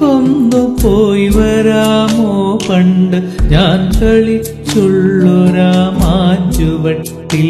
നിനക്കൊന്നു പോയി വരാമോ പണ്ട് ഞാൻ കളിച്ചുള്ളൊരാ മാഞ്ചുവട്ടിൽ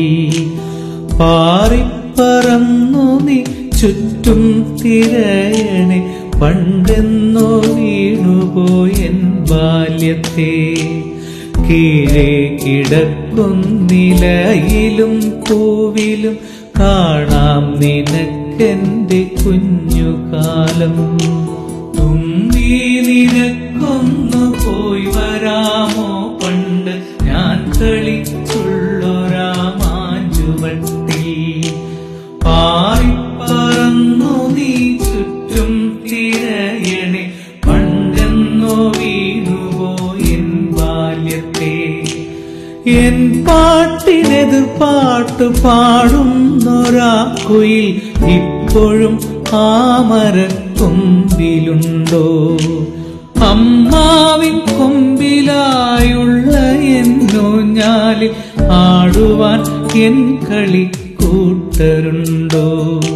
പാറിപ്പറന്നു നീ ചുറ്റും തിരയണേ പണ്ടെന്നോ വീണുപോയൻ ബാല്യത്തെ കീഴേ കിടക്കുന്നിലയിലും പൂവിലും കാണാം നിനക്കെന്റെ കുഞ്ഞുകാലം തുമ്പി നിനക്കൊന്നു പോയി വരാമോ പണ്ട് ഞാൻ കളിച്ചുള്ളൊരാ മാഞ്ചുവട്ടി പാറിപ്പറന്നു നീ ചുറ്റും തിരയണേ പണ്ടെന്നോ വീണുപോയൻ ബാല്യത്തെ എൻ പാട്ടിനെതിർ പാട്ട് പാടുന്നൊരാ കുയിൽ ഇപ്പോഴും ആ മരക്കൊമ്പിലുണ്ടോ അമ്മാവിൻ കൊമ്പിലായുള്ള എന്നോഞ്ഞാലിൽ ആടുവാൻ എൻ കളിക്കൂട്ടരുണ്ടോ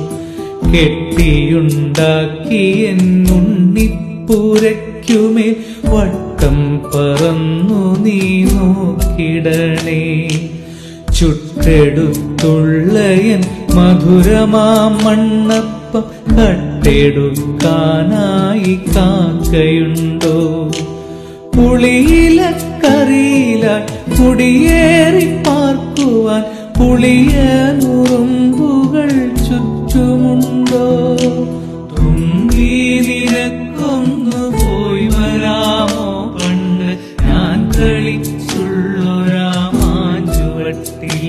കെട്ടിയുണ്ടാക്കി എന്നുണ്ണിപ്പൂരയ്ക്കുമേൽ വട്ടം പറന്നു നീ നോക്കിടണേ ചുട്ടെടുത്തുള്ള എൻ മധുരമാം മണ്ണപ്പം കട്ടെടുക്കാനായി കാക്കയുണ്ടോ പുളിയില കറിയില കുടിയേറി പാർക്കുവാൻ പുളിയ നുറുമ്പുകൾ ചുറ്റുമുണ്ടോ തുമ്പി നിനക്കൊന്നു പോയി വരാമോ പണ്ട് ഞാൻ കളിച്ചുള്ളൊരാ മാഞ്ചുവട്ടി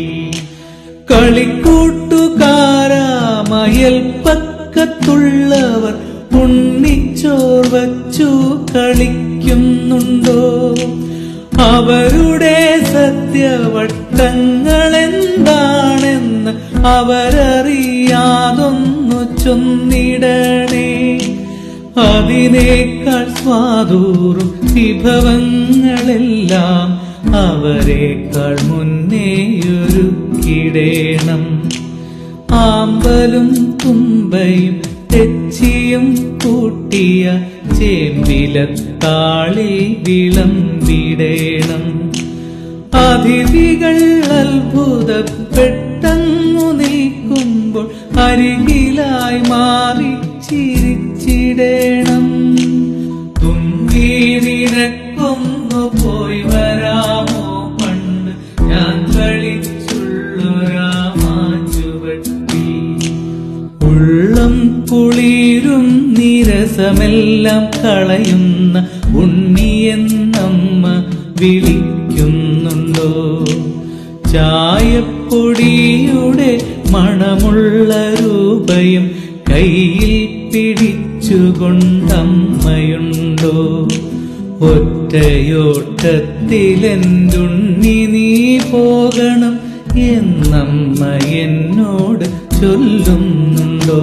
കളിക്കൂട്ടുകാരാമയൽ പക്കത്തുള്ളവർ ഉണ്ണിച്ചോർ വച്ചു കളിക്കുന്നുണ്ടോ അവരുടെ സത്യവട്ടങ്ങൾ എന്താണെന്ന് അവരറിയാതൊന്നു ചൊന്നിടണേ അതിനേക്കാൾ സ്വാദൂറും വിഭവങ്ങളെല്ലാം അവരെക്കാൾ മുന്നേയൊരുക്കിടേണം ആമ്പലും തുമ്പയും തെച്ചിയും കൂട്ടിയ ചേമ്പിലത്താളി വിളമ്പിടേണം അതിഥികൾ അത്ഭുതപ്പെട്ടങ്ങു നിൽക്കുമ്പോൾ അരികിലായി മാറി ചിരിച്ചിടേണം തുമ്പി നിനക്കൊന്നു പോയി വരാമോ പണ്ട് ഞാൻ കളിച്ചുള്ളൊരാ മാഞ്ചുവട്ടി ഉള്ളം കുളിരും നിരസമെല്ലാം കളയുന്ന ഉണ്ണിയെന്നമ്മ വിളിക്കുന്നുണ്ടോ ചായപ്പൊടിയുടെ മണമുള്ള രൂപയും കയ്യിൽ പിടിച്ചുകൊണ്ടമ്മയുണ്ടോ ഒറ്റയോട്ടത്തിലെന്തുണ്ണി നീ പോകണം എന്നമ്മ എന്നോട് ചൊല്ലുന്നുണ്ടോ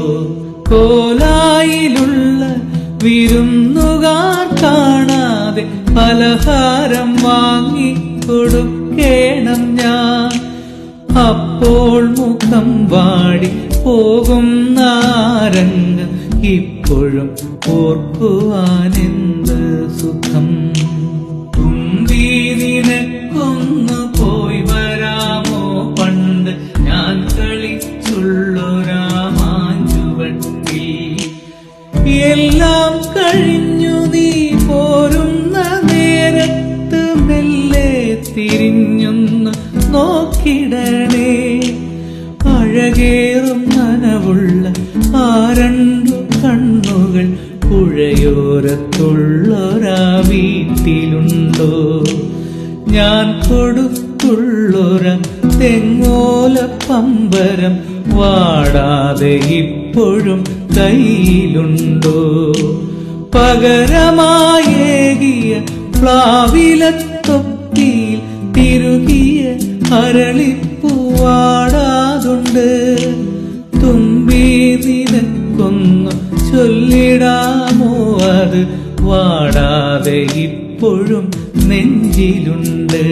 കോലായിലുള്ള വിരുന്നുകാർ കാണാതെ പലഹാരം വാങ്ങിക്കൊടുക്കേണം ഞാൻ അപ്പോൾ മുഖം വാടി പോകും നാരങ്ങ് ഇപ്പോഴും ഓർക്കുവാനെന്ത് സുഖം തുമ്പി നിനക്കൊന്നു പോയി വരാമോ പണ്ട് ഞാൻ കളിച്ചുള്ളൊരാ മാഞ്ചുവട്ടി എല്ലാം കഴിഞ്ഞു നീ പോരുന്ന നേരത്ത് മെല്ലെ തിരിഞ്ഞൊന്ന് നോക്കിടണേ അഴകേറും നനവുള്ള ആ രണ്ടു കണ്ണുകൾ പുഴയോരത്തുള്ളൊരാ വീട്ടിലുണ്ടോ ഞാൻ കൊടുത്തുള്ളൊര തെങ്ങോല പമ്പരം വാടാതെ ഇപ്പോഴും കയ്യിലുണ്ടോ പകരമായേകിയ പ്ലാവിലത്തൊപ്പിയിൽ തിരുകിയ അരളിപ്പൂവാടാതുണ്ട് തുമ്പി നിനക്കൊന്നു ചൊല്ലിടാമോ അത് വാടാതെ ഇപ്പോഴും നെഞ്ചിലുണ്ട്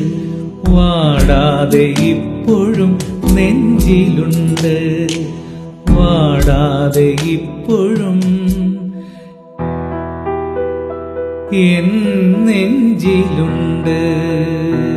വാടാതെ ഇപ്പോഴും നെഞ്ചിലുണ്ട് വാടാതെ ഇപ്പോഴും എൻ നെഞ്ചിലുണ്ട്